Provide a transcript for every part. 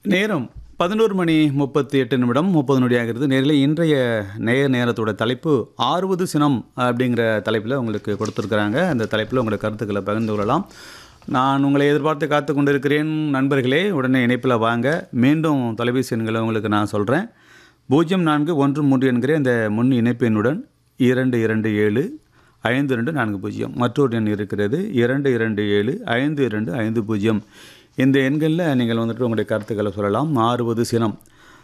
நேரம் பதினோரு மணி முப்பத்தி எட்டு நிமிடம் முப்பது நொடியாகிறது நேரில் இன்றைய நேய நேரத்தோட தலைப்பு ஆறுவது சினம் அப்படிங்கிற தலைப்பில் உங்களுக்கு கொடுத்துருக்குறாங்க அந்த தலைப்பில் உங்களோட கருத்துக்களை பகிர்ந்து கொள்ளலாம் நான் உங்களை எதிர்பார்த்து காத்து கொண்டிருக்கிறேன் நண்பர்களே உடனே இணைப்பில் வாங்க மீண்டும் தொலைபேசி எண்களை உங்களுக்கு நான் சொல்கிறேன் பூஜ்ஜியம் நான்கு ஒன்று மூன்று என்கிற இந்த முன் இணைப்பு எண்ணுடன் இரண்டு இரண்டு ஏழு ஐந்து ரெண்டு நான்கு பூஜ்ஜியம் மற்றொரு எண் இருக்கிறது இரண்டு இரண்டு ஏழு ஐந்து இரண்டு ஐந்து பூஜ்ஜியம் இந்த எண்களில் நீங்கள் வந்துட்டு உங்களுடைய கருத்துக்களை சொல்லலாம் ஆறுவது சினம்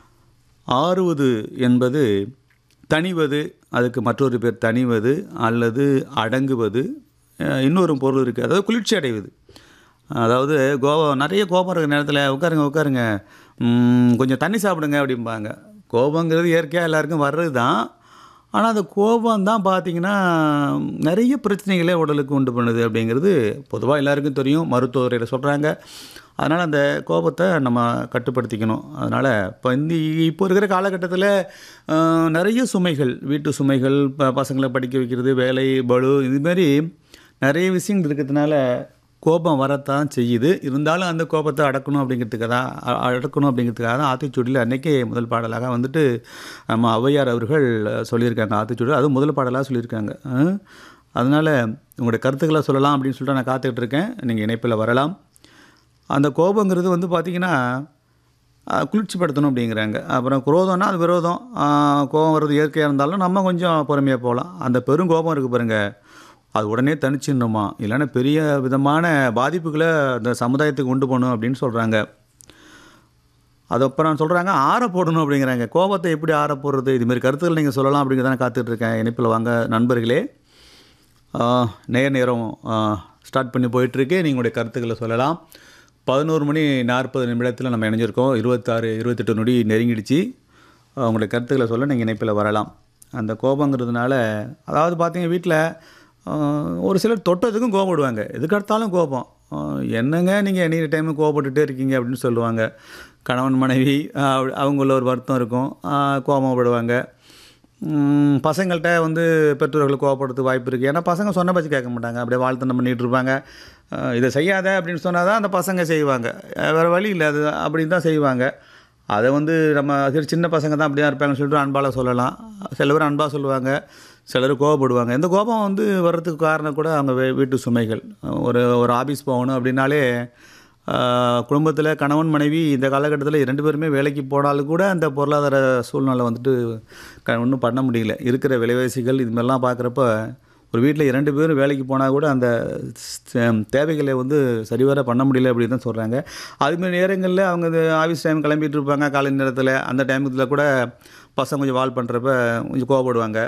ஆறுவது என்பது தணிவது அதுக்கு மற்றொரு பேர் தணிவது அல்லது அடங்குவது அஹ் இன்னொரு பொருள் இருக்குது அதாவது குளிர்ச்சி அடைவது அதாவது கோபம் நிறைய கோபம் இருக்கிற நேரத்தில் உட்காருங்க உட்காருங்க ம், கொஞ்சம் தண்ணி சாப்பிடுங்க அப்படிம்பாங்க கோபங்கிறது இயற்கையாக எல்லாருக்கும் வர்றது தான் ஆனால் அந்த கோபம் தான் பார்த்தீங்கன்னா நிறைய பிரச்சனைகளே உடலுக்கு உண்டு பண்ணுது அப்படிங்கிறது பொதுவாக எல்லாருக்கும் தெரியும் மருத்துவரையில் சொல்கிறாங்க அதனால் அந்த கோபத்தை நம்ம கட்டுப்படுத்திக்கணும் அதனால் இப்போ இந்த இப்போ இருக்கிற காலகட்டத்தில் அஹ், நிறைய சுமைகள் வீட்டு சுமைகள் ப பசங்களை படிக்க வைக்கிறது வேலை பளு இதுமாரி நிறைய விஷயங்கள் இருக்கிறதுனால கோபம் வரத்தான் செய்யுது இருந்தாலும் அந்த கோபத்தை அடக்கணும் அப்படிங்கிறதுக்காக தான் அ- அடக்கணும் அப்படிங்கிறதுக்காக தான் ஆத்திச்சூடியில் அன்னைக்கே முதல் பாடலாக வந்துட்டு நம்ம ஔவையார் அவர்கள் சொல்லியிருக்காங்க ஆத்திச்சூடி அதுவும் முதல் பாடலாக சொல்லியிருக்காங்க அஹ். அதனால் உங்களுடைய கருத்துக்களை சொல்லலாம் அப்படின்னு சொல்லிட்டு நான் காத்துக்கிட்டு இருக்கேன் நீங்கள் இணைப்பில் வரலாம் அந்த கோபங்கிறது வந்து பார்த்திங்கன்னா அஹ், குளிர்ச்சிப்படுத்தணும் அப்படிங்கிறாங்க அப்புறம் குரோதம்னா அது விரோதம் அஹ், கோபம் வர்றது இயற்கையாக இருந்தாலும் நம்ம கொஞ்சம் பொறுமையாக போகலாம் அந்த பெரும் கோபம் இருக்குது பாருங்க அது உடனே தனிச்சிடணுமா இல்லைன்னா பெரிய விதமான பாதிப்புகளை அந்த சமுதாயத்துக்கு உண்டு பண்ணும் அப்படின்னு சொல்கிறாங்க அது அப்புறம் சொல்கிறாங்க ஆற போடணும் அப்படிங்கிறாங்க கோபத்தை எப்படி ஆற போடுறது இதுமாரி கருத்துக்கள் நீங்கள் சொல்லலாம் அப்படிங்கிறத காத்துட்டு இருக்கேன் இணைப்பில் வாங்க நண்பர்களே ஆஹ், நேர நேரம் ஸ்டார்ட் பண்ணி போயிட்டுருக்கு நீங்களுடைய கருத்துக்களை சொல்லலாம் பதினோரு மணி நாற்பது நிமிடத்தில் நம்ம இணைஞ்சிருக்கோம் இருபத்தாறு இருபத்தெட்டு நொடி நெருங்கிடுச்சு ஆஹ், உங்களுடைய கருத்துக்களை சொல்ல நீங்கள் இணைப்பில் வரலாம் அந்த கோபங்கிறதுனால அதாவது பார்த்தீங்க வீட்டில் ஒரு சிலர் தொட்டதுக்கும் கோபப்படுவாங்க எதுக்கு எடுத்தாலும் கோபம் ஆஹ், என்னங்க நீங்கள் எனி டைமு கோபப்பட்டுட்டே இருக்கீங்க அப்படின்னு சொல்லுவாங்க கணவன் மனைவி ஆஹ், அவங்கள ஒரு வருத்தம் இருக்கும் ஆஹ், கோபப்படுவாங்க ம், பசங்கள்கிட்ட வந்து பெற்றோர்கள் கோவப்படுறது வாய்ப்பு இருக்குது ஏன்னா பசங்க சொன்ன பச்சு கேட்க மாட்டாங்க அப்படியே வாழ்த்தனம் பண்ணிகிட்டு இருப்பாங்க அஹ் இதை செய்யாத அப்படின்னு சொன்னால் தான் அந்த பசங்க செய்வாங்க அஹ் வேறு வழி இல்லை அது அப்படின்னு தான் செய்வாங்க அதை வந்து நம்ம சரி சின்ன பசங்க தான் அப்படி தான் இருப்பாங்கன்னு சொல்லிட்டு அன்பால் சொல்லலாம் சில பேர் அன்பாக சொல்லுவாங்க சிலர் கோவப்படுவாங்க இந்த கோபம் வந்து வர்றதுக்கு காரணம் கூட அவங்க வீ- வீட்டு சுமைகள் ஒரு ஒரு ஆஃபீஸ் போகணும் அப்படின்னாலே குடும்பத்தில் கணவன் மனைவி இந்த காலகட்டத்தில் ரெண்டு பேருமே வேலைக்கு போனாலும் கூட அந்த பொருளாதார சூழ்நிலை வந்துட்டு க ஒன்றும் பண்ண முடியல இருக்கிற விலைவாசிகள் இது மாதிரிலாம் பார்க்குறப்ப ஒரு வீட்டில் இரண்டு பேரும் வேலைக்கு போனால் கூட அந்த ஸ்- தேவைகளை வந்து சரிவர பண்ண முடியல அப்படின்னு தான் சொல்கிறாங்க அதுமாரி நேரங்களில் அவங்க இந்த ஆஃபீஸ் டைம் கிளம்பிட்டு இருப்பாங்க காலை நேரத்தில் அந்த டைமத்தில் கூட பசங்க கொஞ்சம் வால் பண்ணுறப்ப கொஞ்சம் கோவப்படுவாங்க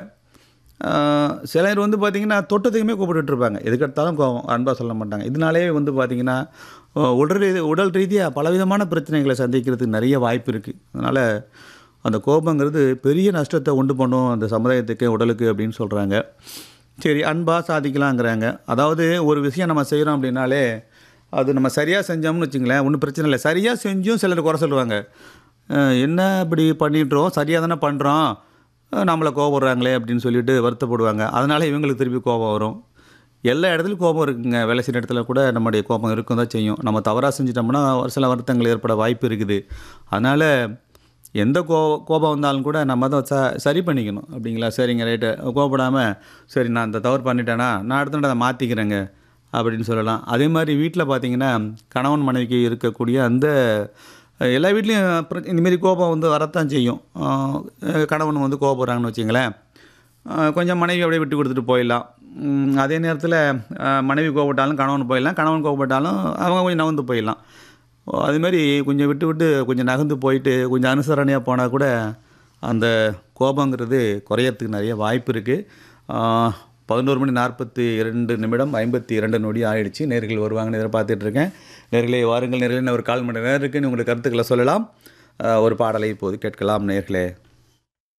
ஆஹ் சிலர் வந்து பார்த்திங்கன்னா தொட்டத்துக்குமே கூப்பிட்டுட்டு இருப்பாங்க எதுக்கு எடுத்தாலும் கோவம் அன்பாக சொல்ல மாட்டாங்க இதனாலே வந்து பார்த்திங்கன்னா ஆஹ் உடல் ரீதி உடல் ரீதியாக பலவிதமான பிரச்சனைகளை சந்திக்கிறதுக்கு நிறைய வாய்ப்பு இருக்குது அதனால் அந்த கோபங்கிறது பெரிய நஷ்டத்தை உண்டு பண்ணும் அந்த சமுதாயத்துக்கு உடலுக்கு அப்படின்னு சொல்கிறாங்க சரி அன்பாக சாதிக்கலாங்கிறாங்க அதாவது ஒரு விஷயம் நம்ம செய்கிறோம் அப்படின்னாலே அது நம்ம சரியாக செஞ்சோம்னு வச்சுங்களேன் ஒன்றும் பிரச்சனை இல்லை சரியாக செஞ்சும் சிலர் குறை சொல்லுவாங்க அஹ் என்ன இப்படி பண்ணிட்டுறோம் சரியாக தானே பண்ணுறோம் நம்மளை கோபப்படுறாங்களே அப்படின்னு சொல்லிட்டு வருத்தப்படுவாங்க அதனால் இவங்களுக்கு திருப்பி கோபம் வரும் எல்லா இடத்துலையும் கோபம் இருக்குங்க வேலை செய்கிற இடத்துல கூட நம்முடைய கோபம் இருக்கும் தான் செய்யும் நம்ம தவறாக செஞ்சிட்டோம்னா ஒரு சில வருத்தங்கள் ஏற்பட வாய்ப்பு இருக்குது அதனால் எந்த கோ கோபம் வந்தாலும் கூட நம்ம அதை ச சரி பண்ணிக்கணும் அப்படிங்களா சரிங்க ரைட்டு கோபப்படாமல் சரி நான் இந்த தவறு பண்ணிட்டேனா நான் அடுத்த தடவை அதை மாற்றிக்கிறேங்க அப்படின்னு சொல்லலாம் அதே மாதிரி வீட்டில் பார்த்தீங்கன்னா கணவன் மனைவிக்கு இருக்கக்கூடிய அந்த அஹ், எல்லா வீட்லேயும் பிர- இந்தமாரி கோபம் வந்து வரத்தான் செய்யும் அஹ், கணவன் வந்து கோபப்படுறாங்கன்னு வச்சுங்களேன் அஹ், கொஞ்சம் மனைவி அப்படியே விட்டு கொடுத்துட்டு போயிடலாம் உம், அதே நேரத்தில் மனைவி கோபப்பட்டாலும் கணவன் போயிடலாம் கணவன் கோபப்பட்டாலும் அவங்க கொஞ்சம் நகர்ந்து போயிடலாம் அதுமாரி கொஞ்சம் விட்டு விட்டு கொஞ்சம் நகர்ந்து போயிட்டு கொஞ்சம் அனுசரணையாக போனால் கூட அந்த கோபங்கிறது குறையறதுக்கு நிறைய வாய்ப்பு இருக்குது பதினோரு மணி நாற்பத்தி இரண்டு நிமிடம் ஐம்பத்தி இரண்டு நொடி ஆயிடுச்சு நேர்கள் வருவாங்கன்னு எதிர்பார்த்துட்டு இருக்கேன் நேர்களே வாருங்கள் நேர்களே ஒரு கால் மணி நேரம் இருக்குன்னு உங்களுக்கு கருத்துக்களை சொல்லலாம் ஆஹ் ஒரு பாடலை இப்போது கேட்கலாம் நேர்களே